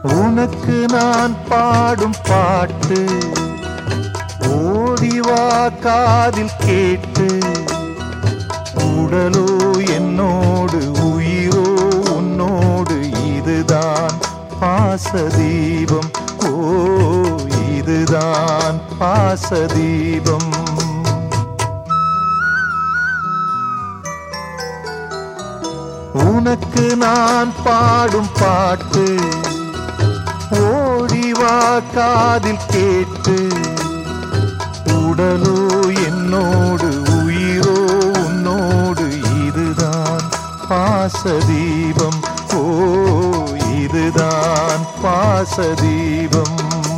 உனக்கு நான் பாடும் பாட்டு ஓடிவா காதில் கேட்டு உடலோ என்னோடு உயிரோ உன்னோடு இதுதான் பாசதீபம் ஓ இதுதான் பாசதீபம் உனக்கு நான் பாடும் பாட்டு ஓடிவா காதில் கேட்டு உடலோ என்னோடு உயிரோ உன்னோடு இதுதான் பாசதீபம் ஓ இதுதான் பாசதீபம்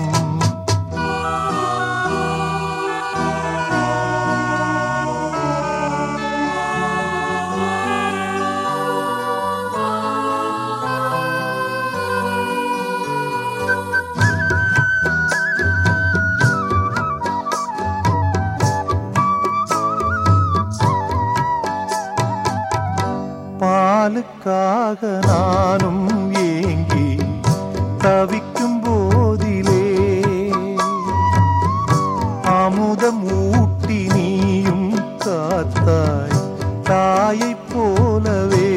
பாலுக்காக நானும் ஏங்கி தவிக்கும் போதிலே அமுதம் ஊட்டி நீயும் காத்தாய் தாயைப் போலவே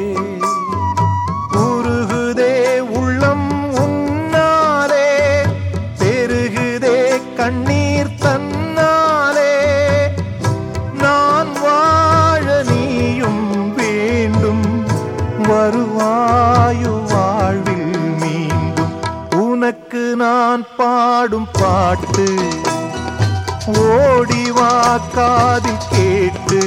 உருகுதே உள்ளம் உன்னாலே பெருகுதே கண்ணீர் தன்னாலே நான் வாழ நீயும் வேண்டும் வருவாயு வாழ்வில் மீண்டும் உனக்கு நான் பாடும் பாட்டு ஓடிவா காதில் கேட்டு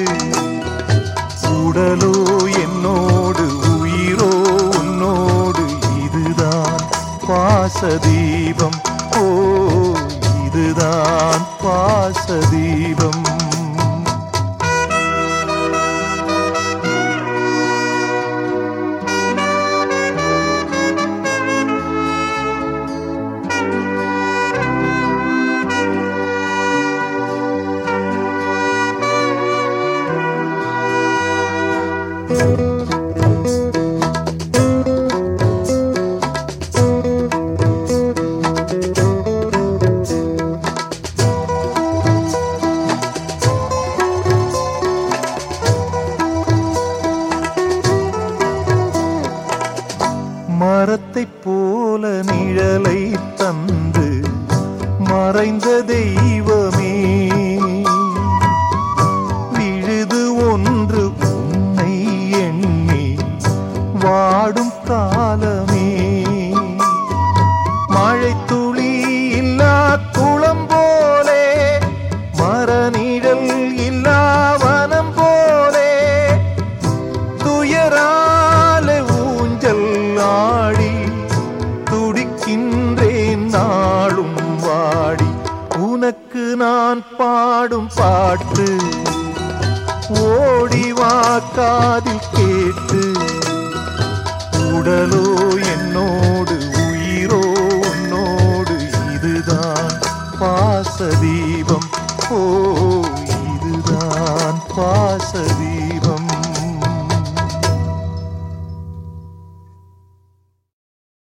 உடலோ என்னோடு உயிரோ உன்னோடு இதுதான் பாசதீபம் ஓ இதுதான் பாசதீபம் மரத்தைப் போல நிழலை தந்து மறைந்த தெய்வமே விழுது ஒன்று உன்னை எண்ணி வாடும் காலமே மழை துளி இல்லா குளம் போலே மரநிழல் இல்லா வனம் போலே துயரால ஊஞ்சல் ஆடி துடிக்கின்றேன் நாளும் வாடி உனக்கு நான் பாடும் பாட்டு ஓடி வா காதில் கேட்டு